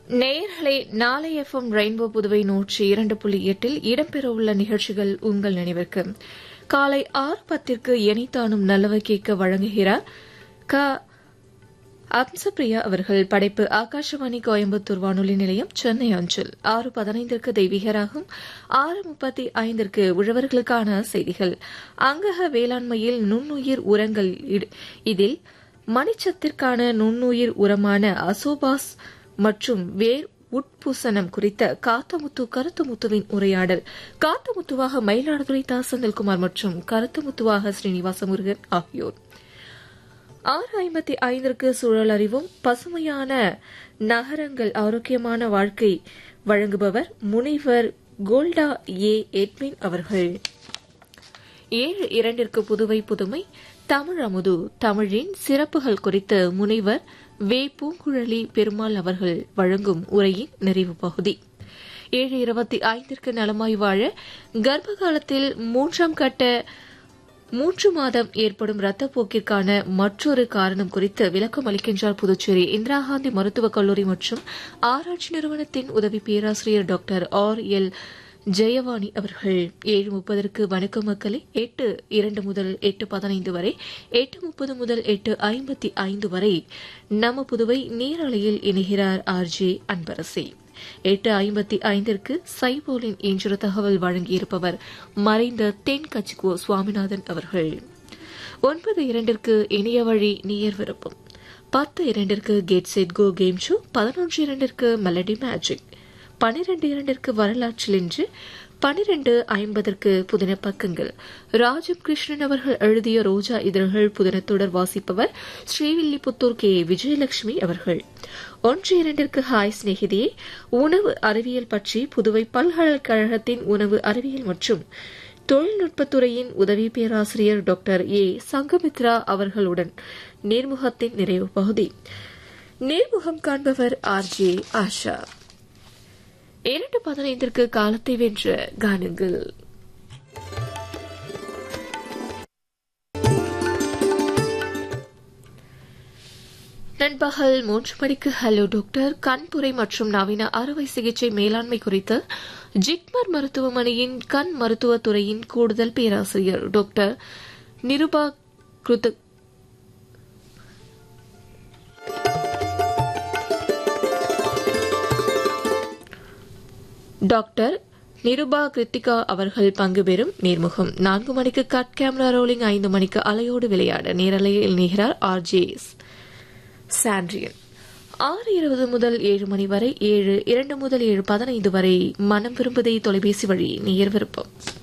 நேயர்களே நாளை FM rainbow Puduvai நூற்றி இரண்டு புள்ளி எட்டில் இடம்பெறவுள்ள நிகழ்ச்சிகள் உங்கள் நினைவிற்கு காலை ஆறு பத்திற்கு எனிதானும் நல்லவை கேட்க வழங்குகிறார் க அம்சப்பிரியா அவர்கள் படைப்பு ஆகாஷவாணி கோயம்புத்தூர் வானொலி நிலையம் சென்னை அஞ்சல் ஆறு பதினைந்திற்கு தெய்வீகராகும் ஆறு முப்பத்தி ஐந்திற்கு உழவர்களுக்கான செய்திகள் அங்கக வேளாண்மையில் நுண்ணுயிர் உரங்கள் இதில் மணிச்சத்திற்கான நுண்ணுயிர் உரமான அசோபாஸ் மற்றும் வேர் உட்பூசணம் குறித்த காத்தமுத்து கருத்துமுத்துவின் உரையாடல் காத்தமுத்துவாக மயிலாடுதுறை தா செந்தில்குமார் மற்றும் கருத்துமுத்துவாக ஸ்ரீனிவாச முருகன் ஆகியோர் ஆறு ஐம்பத்தி ஐந்திற்கு சூழல் அறிவும் பசுமையான நகரங்கள் ஆரோக்கியமான வாழ்க்கை வழங்குபவர் முனைவர் கோல்டா ஏ எட்வின் அவர்கள் ஏழு இரண்டிற்கு புதுவை புதுமை தமிழ் அமுது தமிழின் சிறப்புகள் குறித்து முனைவர் வே பூங்குழலி பெருமாள் அவர்கள் வழங்கும் உரையின் நிறைவு பகுதி ஏழு இருபத்தி ஐந்திற்கு நலமாய் வாழ கர்ப்ப காலத்தில் மூன்றாம் கட்ட மூன்று மாதம் ஏற்படும் ரத்தப்போக்கிற்கான மற்றொரு காரணம் குறித்து விளக்கம் அளிக்கின்றார் புதுச்சேரி இந்திரா காந்தி மருத்துவக் கல்லூரி மற்றும் ஆராய்ச்சி நிறுவனத்தின் உதவி பேராசிரியர் டாக்டர் ஆர் எல் ஜெயவாணி அவர்கள் ஏழு முப்பதற்கு வணக்கம் மக்களே எட்டு இரண்டு முதல் எட்டு பதினைந்து வரை எட்டு முப்பது முதல் எட்டு ஐம்பத்தி ஐந்து வரை நம்ம புதுவை நீரலையில் இணைகிறார் ஆர் ஜே அன்பரசி எட்டு ஐம்பத்தி ஐந்திற்கு சைபோலின் இன்று தகவல் வழங்கியிருப்பவர் மறைந்த தென் கச்சிகோ சுவாமிநாதன் அவர்கள் ஒன்பது இரண்டிற்கு இணைய வழி நீர் விருப்பம் பத்து இரண்டிற்கு get set go game show பதினொன்று இரண்டிற்கு மெலடி மேஜிக் பனிரெண்டு இரண்டிற்கு வரலாற்றில் இன்று பனிரெண்டு ஐம்பதற்கு புதின பக்கங்கள் ராஜம் கிருஷ்ணன் அவர்கள் எழுதிய ரோஜா இதழ்கள் புதினத்துடன் வாசிப்பவர் ஸ்ரீவில்லிபுத்தூர் கே விஜயலட்சுமி அவர்கள் ஒன்று இரண்டிற்கு ஹாய் சிநேகிதியே உணவு அறிவியல் பற்றி புதுவை பல்கலைக்கழகத்தின் உணவு அறிவியல் மற்றும் தொழில்நுட்பத்துறையின் உதவி பேராசிரியர் டாக்டர் ஏ சங்கமித்ரா அவர்களுடன் நேர்முகத்தின் நிறைவு பகுதி நேர்முகம் காண்பவர் ஆர் ஜே ஆஷா இரண்டு பதினைந்திற்கு காலத்தை வென்ற கானங்கள் நண்பகல் மூன்று மணிக்கு ஹலோ டாக்டர் கண்புரை மற்றும் நவீன அறுவை சிகிச்சை மேலாண்மை குறித்து ஜிப்மர் மருத்துவமனையின் கண் மருத்துவத்துறையின் கூடுதல் பேராசிரியர் டாக்டர் நிருபா கிருத டாக்டர் நிருபா கிருத்திகா அவர்கள் பங்கு பெறும் நேர்முகம் நான்கு மணிக்கு கட் கேமரா ரோலிங் ஐந்து மணிக்கு அலையோடு விளையாட நேரலையில் நிகழார் ஆர் ஜே சாண்ட்ரியன் ஆறு இருபது முதல் ஏழு மணி வரை ஏழு இரண்டு முதல் ஏழு பதினைந்து வரை மனம் விரும்புதை தொலைபேசி வழி நேர் விருப்பம்